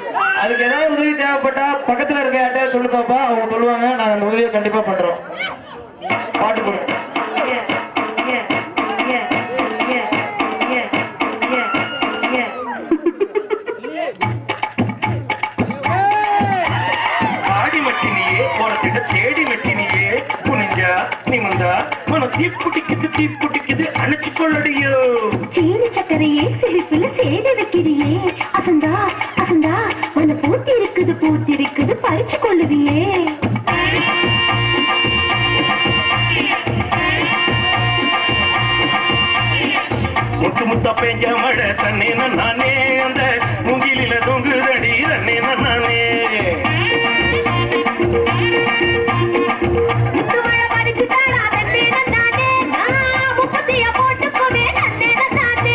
அதுக்கு ஏதாவது உதவி தேவைப்பட்டா பக்கத்துல இருக்க யார்கிட்ட சொல்லு பாப்பா அவங்க சொல்லுவாங்க நாங்க அந்த உதவியை கண்டிப்பா பண்றோம் பாட்டு போடுங்க ஆடி மட்டினியே போறசிட்ட தேடி மட்டினியே குனிஞ்சா நிமிந்தா மனம் தீப்புட்டிக்குது தீப்புட்டிக்குது அணைச்சு கொள்ளடியோ சீனி சக்கரையே சிரிப்புல சேத வைக்கிறியே அசந்தா அசந்தா உன்னை பூத்தி இருக்குது பூத்தி இருக்குது பறிச்சு கொள்ளுவியே முத்து முத்தா பெஞ்ச மழை தன்னே நானே அந்த முகிலில தொங்குதடி தன்னே நானே முத்துமழை படிச்சு தாடா தன்னே நன்னானே நான் முப்பத்திய போட்டுக்குவே நன்னே நன்னானே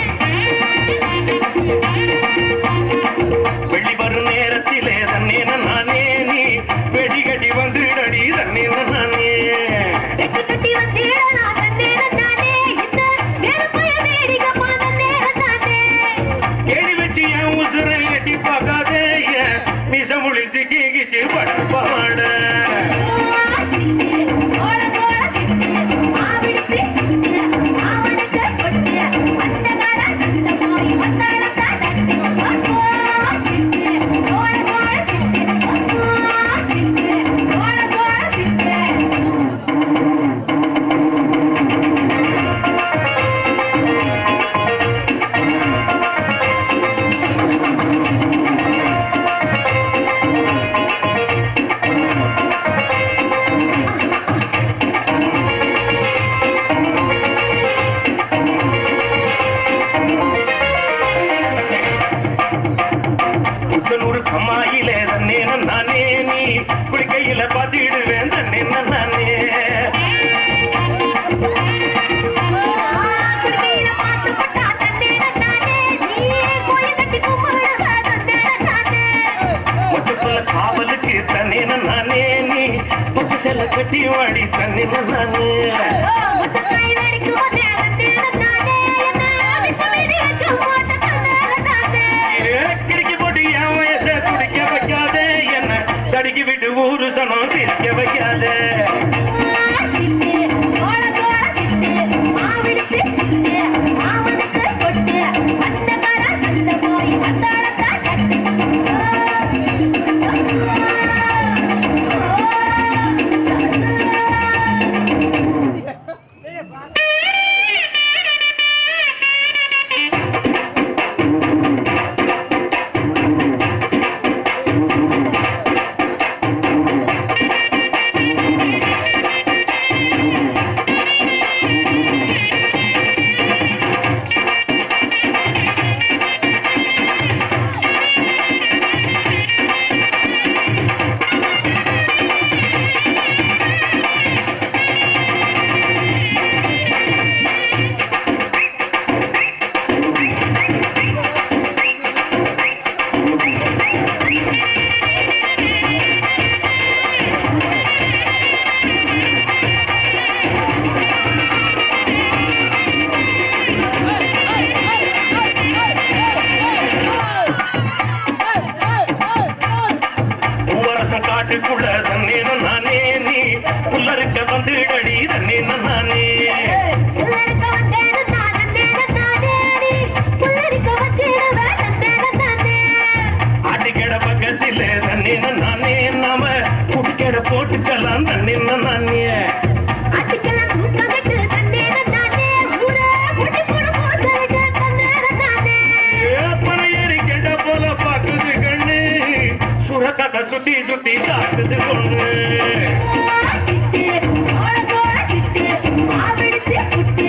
வெள்ளி வரும் நேரத்திலே தன்னே நானே நீ வெடிகடி வந்துடடி தன்னே நானே கட்டி கட்டி வந்தேடா தன்னே நன்னானே இந்த நெருப்பைய வேடிக்கை நன்னே நன்னானே கேடி வச்சு என் உசுரை எட்டி பார்க்காதே என் மிசமுளி சிக்கிக்கிச்சு படப்பாட சோழ சோழ சிட்டு மாவிடுச்சு சிட்டு மாவனுக்கு கொட்டு அந்த கால சித்த போய் வந்தாளத்தா தட்டு சோ சிட்டு சோழ சோழ சிட்டு சோ சிட்டு சோழ சோழ சிட்டு புத்தனூர் கம்மாயிலே தன்னே நானே நீ குளிக்கையில பாத்திடுவேன் தன்னே நானே குடிமையில பாட்டு போட்டா தன்னே நன்னானே நீ கோயில் கட்டி கும்பிடுவ தன்னே நன்னானே மொத்தத்துல காவலுக்கு தன்னே நானே நீ பச்சை செல்ல கட்டி வாடி தன்னே நானே முத்தக்காய் வெடிக்கும் போதே தன்னே நன்னானே என்ன விட்டு மீறி வைக்கும் போது தன்னே நன்னானே கிடிக்கி போட்டு என் வயச குடிக்க வைக்காதே என்ன தடுக்கி விட்டு ஊரு சனம் சிரிக்க வைக்காதே சிட்டு சோழ சோழ சிட்டு மாவிடுச்சு சிட்டு மாவனுக்கு கொட்டு அந்த கால சந்த போய் வந்தாளத்தா கட்டு பூவரசம் காட்டுக்குள்ள தன்னே நானே நீ புல்லருக்க வந்துடடி தன்னே நானே புல்லரிக்க வந்தேன்னு நான் நந்தேன நானேடி. புல்லரிக்க வச்சிடுவ நந்தேன நானே. ஆட்டுக்கட பக்கத்திலே தன்னே நானே நாம குடிக்கட போட்டுக்கலாம் தன்னே நானே ஆட்டுக்கெல்லாம் தூக்கமிட்டு நந்தேன நானே. ஊரே முட்டி போடு போட்டலுக்கு நந்தேன நானே. ஏப்பனை ஏறி கெண்ட போல பாக்குது கண்ணு சுரக்கத்தை சுத்தி சுத்தி தாக்குது கொண்டு சிட்டு, சோழ சோழ சிட்டு, மாவிடுச்சு புட்டு,